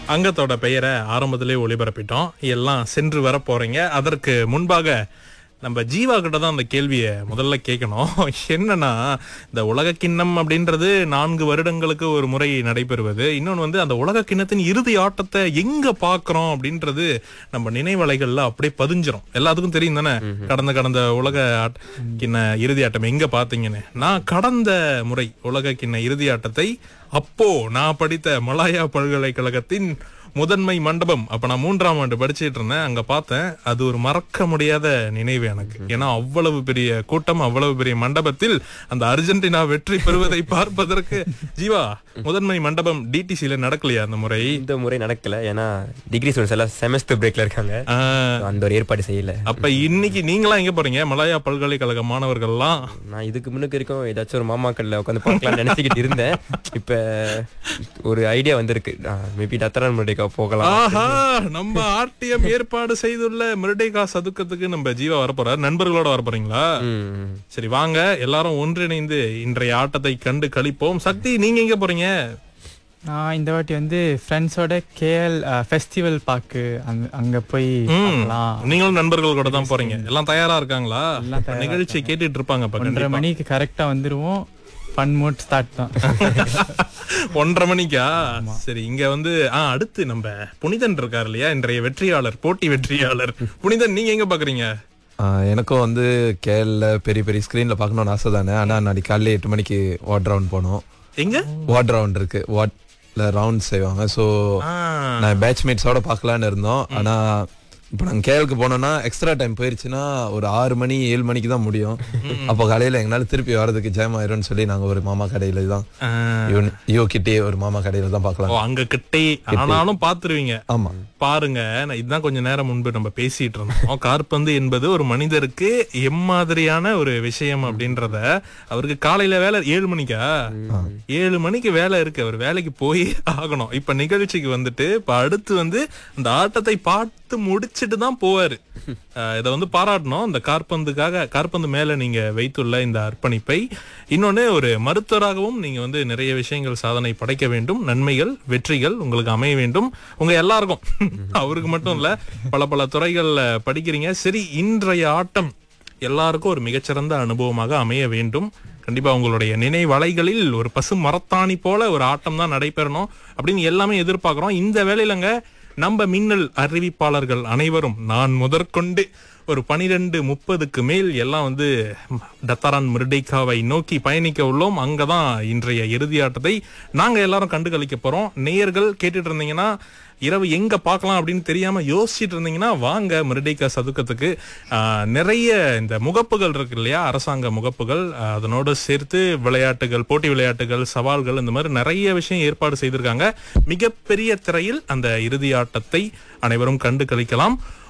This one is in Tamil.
அங்கத்தோட பெயரை ஆரம்பத்திலே ஒளிபரப்பிட்டோம் எல்லாம் சென்று வர போறீங்க அதற்கு முன்பாக நம்ம ஜீவா கிட்ட தான் அந்த கேள்வியை முதல்ல கேட்கணும் என்னன்னா இந்த உலக கிண்ணம் அப்படின்றது நான்கு வருடங்களுக்கு ஒரு முறை நடைபெறுவது இன்னொன்று வந்து அந்த உலக கிண்ணத்தின் இறுதி ஆட்டத்தை எங்க பாக்குறோம் அப்படின்றது நம்ம நினைவலைகள்ல அப்படியே பதிஞ்சிரும் எல்லாத்துக்கும் தெரியும் தானே கடந்த கடந்த உலக ஆட்ட- கிண்ண இறுதி ஆட்டம் எங்க பாத்தீங்கன்னு நான் கடந்த முறை உலக கிண்ண இறுதி ஆட்டத்தை அப்போ நான் படித்த மலாயா பல்கலைக்கழகத்தின் முதன்மை மண்டபம் அப்ப நான் மூன்றாம் ஆண்டு படிச்சிட்டு இருந்தேன் அங்க பார்த்தேன் அது ஒரு மறக்க முடியாத நினைவு எனக்கு ஏன்னா அவ்வளவு பெரிய கூட்டம் அவ்வளவு பெரிய மண்டபத்தில் அந்த அர்ஜென்டினா வெற்றி பெறுவதை பார்ப்பதற்கு ஜீவா முதன்மை மண்டபம் டிடிசில நடக்கலையா அந்த முறை இந்த முறை நடக்கல ஏன்னா டிகிரி ஸ்டூடெண்ட்ஸ் எல்லாம் செமஸ்டர் பிரேக்ல இருக்காங்க ஆஹ், அந்த ஒரு ஏற்பாடு செய்யல அப்ப இன்னைக்கு நீங்களாம் எங்க போறீங்க மலாயா பல்கலைக்கழக மாணவர்கள்லாம் நான் இதுக்கு முன்னுக்கு இருக்கும் ஏதாச்சும் ஒரு மாமாக்கள்ல உட்காந்து பார்க்கலாம்னு நினைச்சுக்கிட்டு இருந்தேன் இப்ப ஒரு ஐடியா வந்திருக்கு மேபி டத்தரான் முருடைக்கா போகலாம் ஆஹா நம்ம ஆர்டிஎம் ஏற்பாடு செய்துள்ள மிருடேகா சதுக்கத்துக்கு நம்ம ஜீவா வரப்போறாரு நண்பர்களோட வரப்போறீங்களா ம். சரி வாங்க எல்லாரும் ஒன்றிணைந்து இன்றைய ஆட்டத்தை கண்டு கழிப்போம் சக்தி நீங்க எங்க போறீங்க நான் இந்த வாட்டி வந்து ஃப்ரெண்ட்ஸோட கேஎல் ஃபெஸ்டிவல் பார்க்கு அங்க அங்க போய் ம், பார்க்கலாம் நீங்களும் நண்பர்கள் கூட தான் போறீங்க எல்லாம் தயாரா இருக்காங்களா எல்லாம் தயாரா நிகழ்ச்சி கேட்டுட்டு இருப்பாங்க இப்ப ஒன்றரை கண்டிப்பா. மணிக்கு கரெக்டா வந்துருவோம் ஃபன் மோட் ஸ்டார்ட் தான் ஒன்றரை மணிக்கா சரி இங்க வந்து ஆ அடுத்து நம்ம புனிதன் இருக்கார் இல்லையா இன்றைய வெற்றியாளர் போட்டி வெற்றியாளர் புனிதன் நீங்க எங்க பாக்குறீங்க ஆஹ் எனக்கும் வந்து கேரள பெரிய பெரிய ஸ்க்ரீனில் பார்க்கணும்னு ஆசை தானே ஆனால் நாளைக்கு காலையில் எட்டு மணிக்கு வாட் ரவுண்ட் போனோம் எங்க வாட் ரவுண்ட் இருக்கு வாட்ல ரவுண்ட் செய்வாங்க ஸோ ஆ, நான் பேட்ச்மேட்ஸோட பார்க்கலான்னு இருந்தோம் ஆனால் இப்போ நாங்கள் கேரளுக்கு போனோம்னா எக்ஸ்ட்ரா டைம் போயிருச்சுன்னா ஒரு ஆறு மணி ஏழு மணிக்கு தான் முடியும் அப்போ காலையில் எங்களால் திருப்பி வரதுக்கு ஜெயம் ஆயிரும்னு சொல்லி நாங்கள் ஒரு மாமா கடையில் தான் ஆ. ஈவன் ஈயோ கிட்டே ஒரு மாமா கடையில் தான் ஓ பார்க்கலாம் அங்க கிட்டே ஆனாலும் பாத்துருவீங்க ஆமாம் பாருங்க நான் இதுதான் கொஞ்ச நேரம் முன்பு நம்ம பேசிட்டு இருந்தோம் காற்பந்து என்பது ஒரு மனிதருக்கு எம்மாதிரியான ஒரு விஷயம் அப்படின்றத அவருக்கு காலையில வேலை ஏழு மணிக்கா ஏழு மணிக்கு வேலை இருக்கு அவர் வேலைக்கு போய் ஆகணும் இப்ப நிகழ்ச்சிக்கு வந்துட்டு இப்ப அடுத்து வந்து அந்த ஆட்டத்தை பார்த்து முடிச்சிட்டு தான் போவாரு அஹ் இதை வந்து பாராட்டணும் அந்த காற்பந்துக்காக காற்பந்து மேல நீங்க வைத்துள்ள இந்த அர்ப்பணிப்பை இன்னொன்னு ஒரு மருத்துவராகவும் நீங்க வந்து நிறைய விஷயங்கள் சாதனை படைக்க வேண்டும் நன்மைகள் வெற்றிகள் உங்களுக்கு அமைய வேண்டும் உங்க எல்லாருக்கும் அவருக்கு மட்டும் இல்ல பல பல துறைகள்ல படிக்கிறீங்க சரி இன்றைய ஆட்டம் எல்லாருக்கும் ஒரு மிகச்சிறந்த அனுபவமாக அமைய வேண்டும் கண்டிப்பா உங்களுடைய நினைவலைகளில் ஒரு பசு மரத்தாணி போல ஒரு ஆட்டம் தான் நடைபெறணும் அப்படின்னு எல்லாமே எதிர்பார்க்கிறோம் இந்த வேலையிலங்க நம்ம மின்னல் அறிவிப்பாளர்கள் அனைவரும் நான் முதற்கொண்டு ஒரு பனிரெண்டு முப்பதுக்கு மேல் எல்லாம் வந்து டத்தாரான் மிருடைக்காவை நோக்கி பயணிக்க உள்ளோம் அங்கதான் இன்றைய இறுதி ஆட்டத்தை நாங்க எல்லாரும் கண்டு கழிக்க போறோம் நேயர்கள் கேட்டுட்டு இருந்தீங்கன்னா இரவு எங்க பார்க்கலாம் அப்படின்னு தெரியாம யோசிச்சுட்டு இருந்தீங்கன்னா வாங்க மிருடைக்கா சதுக்கத்துக்கு ஆஹ், நிறைய இந்த முகப்புகள் இருக்கு இல்லையா அரசாங்க முகப்புகள் ஆஹ், அதனோடு சேர்த்து விளையாட்டுகள் போட்டி விளையாட்டுகள் சவால்கள் இந்த மாதிரி நிறைய விஷயம் ஏற்பாடு செய்திருக்காங்க மிகப்பெரிய திரையில் அந்த இறுதி ஆட்டத்தை அனைவரும் கண்டு கழிக்கலாம்